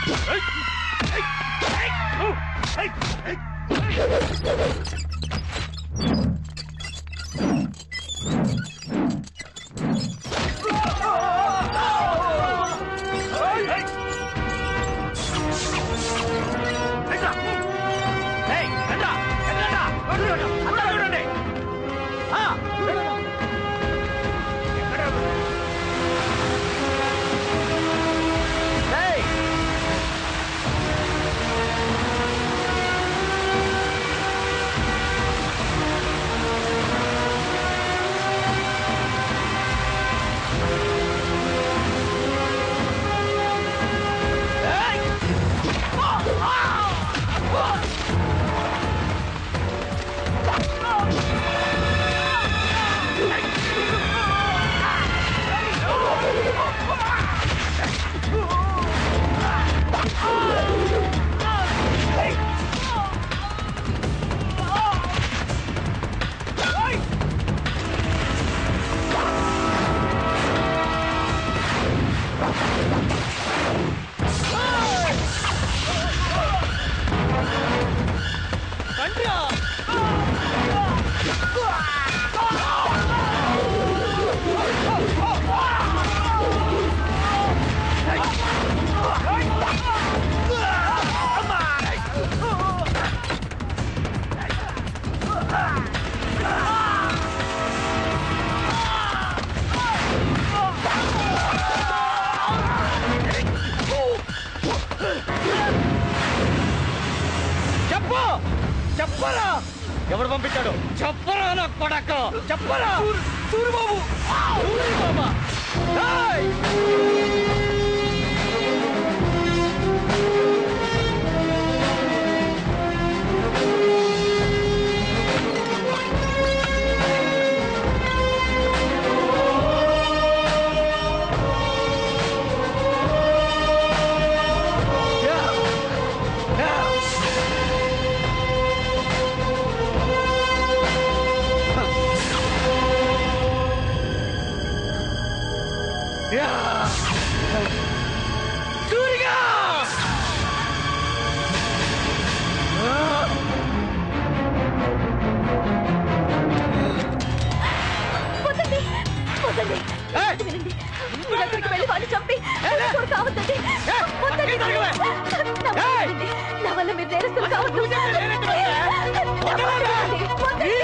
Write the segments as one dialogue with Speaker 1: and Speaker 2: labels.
Speaker 1: చెప్పు చెప్పరా ఎవరు పంపించాడు చెప్పరా నా కొడక చెప్పరా సూరిబాబు సూరిబాబా ఏయ్! సూరిగా
Speaker 2: వద్దండి వద్దండి వినండి మీరందరికి వెళ్ళి వాడిని చంపి నేరస్తులు కావద్దండి వద్దండి నా మాట వినండి. నా వల్ల మీరు నేరస్తులు కావద్దు నా మాట వినండి. వద్దండి.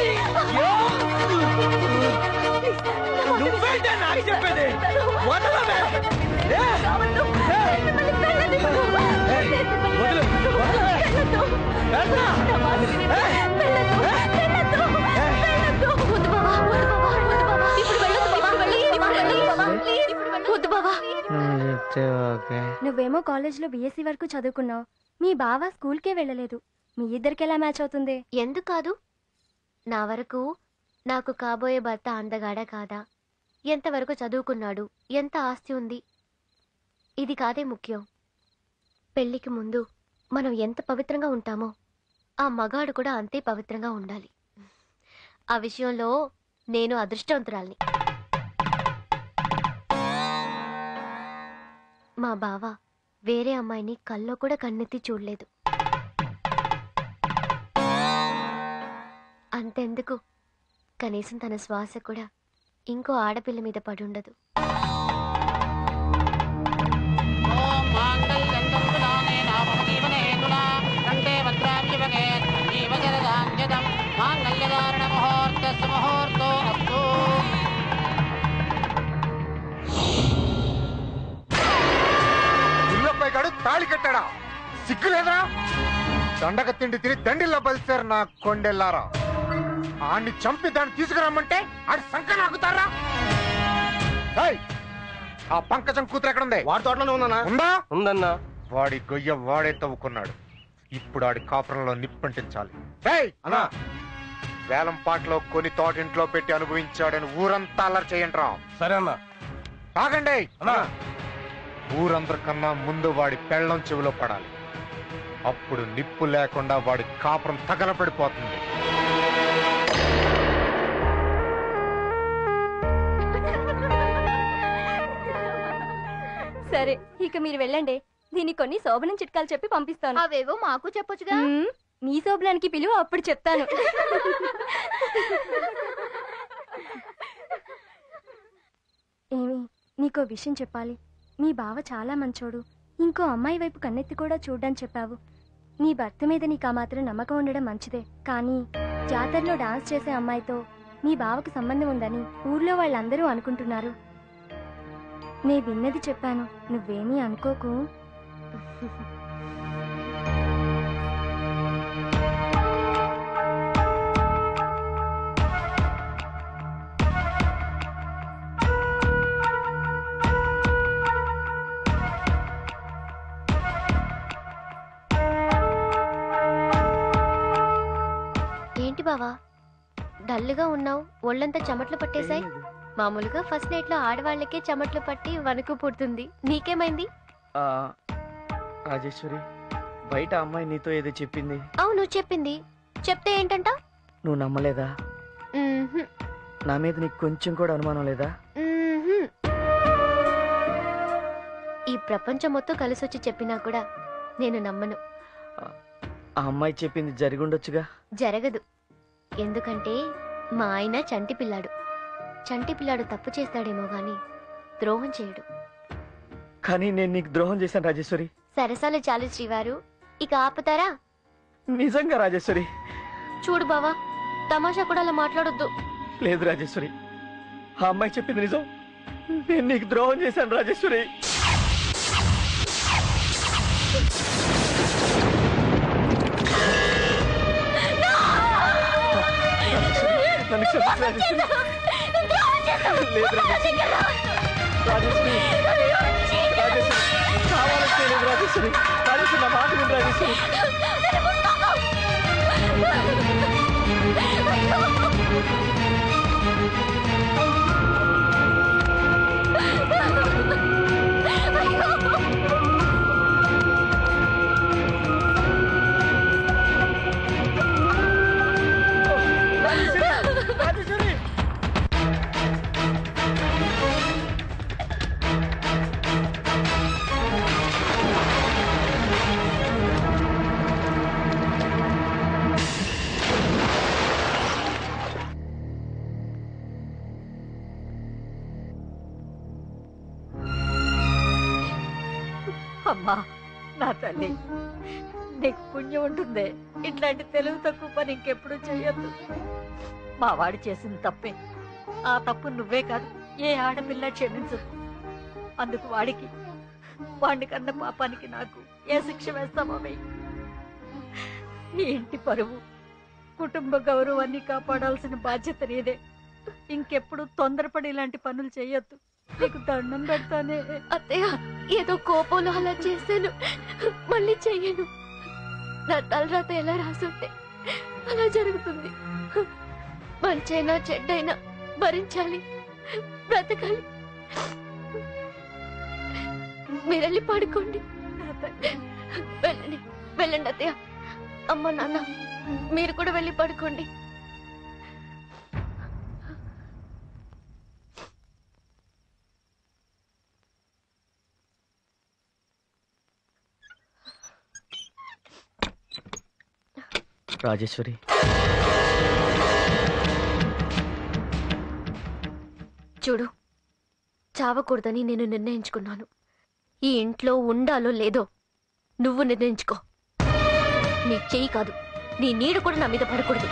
Speaker 1: నువ్వేంటే నాకు చెప్పేది వదలవే ఏ!
Speaker 2: కావద్దు. మిమ్మల్ని వెళ్ళనివ్వను.
Speaker 1: వదలు వదలవే
Speaker 2: వెళ్ళొద్దు.
Speaker 1: వెళ్తా.
Speaker 2: నా మాట వినండి. వెళ్ళొద్దు. వెళ్ళొద్దు. వెళ్ళొద్దు. వద్దు బావా. వద్దు బావా. వద్దు బావా. ఇప్పుడు వెళ్ళొద్దు బావా. వెళ్ళొద్దు. ఇప్పుడు వెళ్ళొద్దు బావా. ప్లీజ్. ఇప్పుడు వెళ్ళొద్దు. వద్దు బావా.
Speaker 3: నువ్వేమో కాలేజ్లో బీఎస్సీ వరకు చదువుకున్నావు మీ బావ స్కూల్కే వెళ్ళలేదు మీ ఇద్దరికి ఎలా మ్యాచ్ అవుతుంది
Speaker 2: ఎందుకు కాదు నా వరకు నాకు కాబోయే భర్త అందగాడా కాదా ఎంతవరకు చదువుకున్నాడు ఎంత ఆస్తి ఉంది ఇది కాదే ముఖ్యం పెళ్లికి ముందు మనం ఎంత పవిత్రంగా ఉంటామో ఆ మగాడు కూడా అంతే పవిత్రంగా ఉండాలి ఆ విషయంలో నేను అదృష్టవంతురాల్ని మా బావ వేరే అమ్మాయిని కల్లో కూడా కన్నెత్తి చూడలేదు అంతెందుకు కనీసం తన శ్వాస కూడా ఇంకో ఆడపిల్ల మీద పడుండదు
Speaker 4: ఇల్లపై కాడు తాళి కట్టాడా సిగ్గు లేదురా దండక తిండి తిని దండిల్లో బలిసారు నా కొండెల్లారా ఆడిని చంపి దాన్ని తీసుకురమ్మంటే ఆడి సంక నాకుతారా ఏయ్, ఆ పంకజం కూతురు ఎక్కడ ఉంది
Speaker 1: వాడి తోటలోనే ఉన్నానా
Speaker 4: ఉందా
Speaker 1: ఉందన్నా
Speaker 4: వాడి గొయ్య వాడే తవ్వుకున్నాడు ఇప్పుడు ఆడి కాపురంలో నిప్పంటించాలి ఏయ్,
Speaker 1: అన్నా
Speaker 4: వేలం పాటలో కొని తోటింట్లో పెట్టి అనుభవించాడని ఊరంతా అల్లరి చేయండి రా
Speaker 1: సరే అన్నా
Speaker 4: ఆగండి
Speaker 1: అన్నా
Speaker 4: ఊరందరికన్నా ముందు వాడి పెళ్ళం చెవిలో పడాలి అప్పుడు నిప్పు లేకుండా వాడి కాపురం తగలపడిపోతుంది
Speaker 3: సరే ఇక మీరు వెళ్ళండి దీనికి కొన్ని శోభనం చిట్కాలు చెప్పి పంపిస్తాను
Speaker 2: అవేవో మాకు చెప్పొచ్చుగా
Speaker 3: మ్మ్, మీ శోభనానికి పిలువ అప్పుడు చెప్తాను ఏమి నీకో విషయం చెప్పాలి మీ బావ చాలా మంచోడు ఇంకో అమ్మాయి వైపు కన్నెత్తి కూడా చూడ్డని చెప్పావు నీ భర్త మీద నీకు ఆ మాత్రం నమ్మకం ఉండడం మంచిదే కానీ జాతరలో డాన్స్ చేసే అమ్మాయితో మీ బావకు సంబంధం ఉందని ఊర్లో వాళ్ళందరూ అనుకుంటున్నారు నే విన్నది చెప్పాను నువ్వేమీ అనుకోకు
Speaker 2: ఏంటి బావా డల్గా ఉన్నావు ఒళ్ళంతా చెమట్లు పట్టేశాయి మామూలుగా ఫస్ట్ నైట్ లో ఆడవాళ్ళకే చెమట్లు పట్టి వణుకు పుడుతుంది నీకేమైంది
Speaker 1: ఆ, రాజేశ్వరి బయట అమ్మాయి నీతో ఏదో చెప్పింది
Speaker 2: అవును చెప్పింది చెప్తే ఏంటంట
Speaker 1: నువ్వు నమ్మలేదా
Speaker 2: మ్మ్హ్మ్,
Speaker 1: నా మీద నీకు కొంచెం కూడా అనుమానం లేదా
Speaker 2: మ్మ్హ్మ్. ఈ ప్రపంచం మొత్తం కలిసొచ్చి చెప్పినా కూడా నేను నమ్మను
Speaker 1: ఆ అమ్మాయి చెప్పింది జరిగి ఉండొచ్చుగా
Speaker 2: జరగదు ఎందుకంటే మా ఆయన చంటి పిల్లాడు చంటి పిల్లాడు తప్పు చేస్తాడేమో గాని ద్రోహం చేయడు
Speaker 1: కానీ నేను నీకు ద్రోహం చేశాను రాజేశ్వరి
Speaker 2: సరసాలు చాలు శ్రీవారు ఇక ఆపుతారా
Speaker 1: నిజంగా రాజేశ్వరి
Speaker 2: చూడు బావా తమాషా కూడా అలా మాట్లాడొద్దు
Speaker 1: లేదు రాజేశ్వరి ఆ అమ్మాయి చెప్పింది నిజం నేను నీకు ద్రోహం చేశాను రాజేశ్వరి నన్ను క్షమించు రాజేశ్వరి. లేదు రాజేశ్వరి. రాజేశ్వరి. రాజేశ్వరి. కావాలని చేయలేదు రాజేశ్వరి రాజేశ్వరి నా మాట విను రాజేశ్వరి రాజేశ్వరి. రాజేశ్వరి
Speaker 5: అమ్మా నా తల్లి నీకు పుణ్యం ఉంటుంది ఇట్లాంటి తెలుగు తక్కువ పని ఇంకెప్పుడు చెయ్యొద్దు మా వాడు చేసిన తప్పే ఆ తప్పు నువ్వే కాదు ఏ ఆడపిల్ల క్షమించదు అందుకు వాడికి వాడిని కన్న పాపానికి నాకు ఏ శిక్ష వేస్తామో వెయ్యి ఈ ఇంటి పరువు కుటుంబ గౌరవాన్ని కాపాడాల్సిన బాధ్యత నీదే ఇంకెప్పుడు తొందరపడి ఇలాంటి పనులు చెయ్యొద్దు నీకు దండం పెడతానే
Speaker 2: అత్తయ్య ఏదో కోపంలో అలా చేశాను మళ్ళీ చెయ్యను నా తలరాత ఎలా రాసుంటే అలా జరుగుతుంది మంచైనా చెడ్డైనా భరించాలి బ్రతకాలి మీరెళ్ళి పడుకోండి
Speaker 5: నా తల్లి
Speaker 2: వెళ్ళండి వెళ్ళండి అత్తయ్య అమ్మ నాన్న మీరు కూడా వెళ్ళి పడుకోండి
Speaker 1: రాజేశ్వరి
Speaker 2: చూడు చావకూడదని నేను నిర్ణయించుకున్నాను ఈ ఇంట్లో ఉండాలో లేదో నువ్వు నిర్ణయించుకో నీ చెయ్యి కాదు నీ నీడు కూడా నా మీద పడకూడదు